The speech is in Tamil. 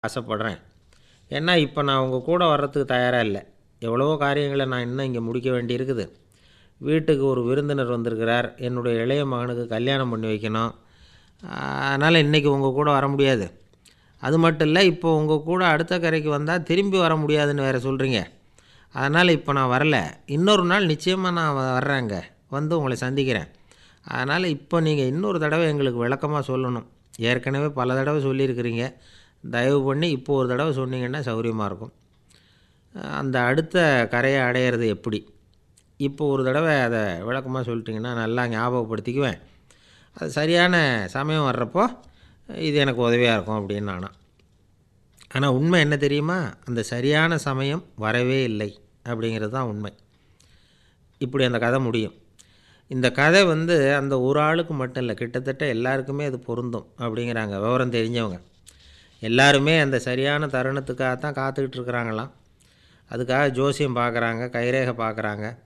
ஆசைப்படுறேன் ஏன்னா இப்போ நான் உங்கள் கூட வர்றதுக்கு தயாராக இல்லை எவ்வளவோ காரியங்களை நான் இன்னும் இங்கே முடிக்க வேண்டியிருக்குது வீட்டுக்கு ஒரு விருந்தினர் வந்திருக்கிறார் என்னுடைய இளைய மகனுக்கு கல்யாணம் பண்ணி வைக்கணும் அதனால் இன்றைக்கி உங்கள் கூட வர முடியாது அது மட்டும் இல்லை இப்போ உங்கள் கூட அடுத்த கரைக்கு வந்தால் திரும்பி வர முடியாதுன்னு வேறு சொல்கிறீங்க அதனால் இப்போ நான் வரல இன்னொரு நாள் நிச்சயமாக நான் வ- வர்றேங்க வந்து உங்களை சந்திக்கிறேன் அதனால் இப்போ நீங்கள் இன்னொரு தடவை எங்களுக்கு விளக்கமாக சொல்லணும் ஏற்கனவே பல தடவை சொல்லியிருக்கிறீங்க தயவு பண்ணி இப்போ ஒரு தடவை சொன்னீங்கன்னா சௌகரியமாக இருக்கும் அஹ் அந்த அடுத்த கரையை அடையிறது எப்படி இப்போ ஒரு தடவை அதை விளக்கமாக சொல்லிட்டிங்கன்னா நல்லா ஞாபகப்படுத்திக்குவேன் அது சரியான சமயம் வர்றப்போ இது எனக்கு உதவியாக இருக்கும் அப்படின்னு நானா ஆனால் உண்மை என்ன தெரியுமா அந்த சரியான சமயம் வரவே இல்லை அப்படிங்கிறது தான் உண்மை இப்படி அந்த கதை முடியும் இந்த கதை வந்து அந்த ஒரு ஆளுக்கு மட்டும் இல்லை கிட்டத்தட்ட எல்லாருக்குமே அது பொருந்தும் அப்படிங்கிறாங்க விவரம் தெரிஞ்சவங்க எல்லாருமே அந்த சரியான தருணத்துக்காக தான் காத்துக்கிட்டு இருக்கிறாங்களாம் அதுக்காக ஜோசியம் பார்க்குறாங்க கைரேகை பார்க்குறாங்க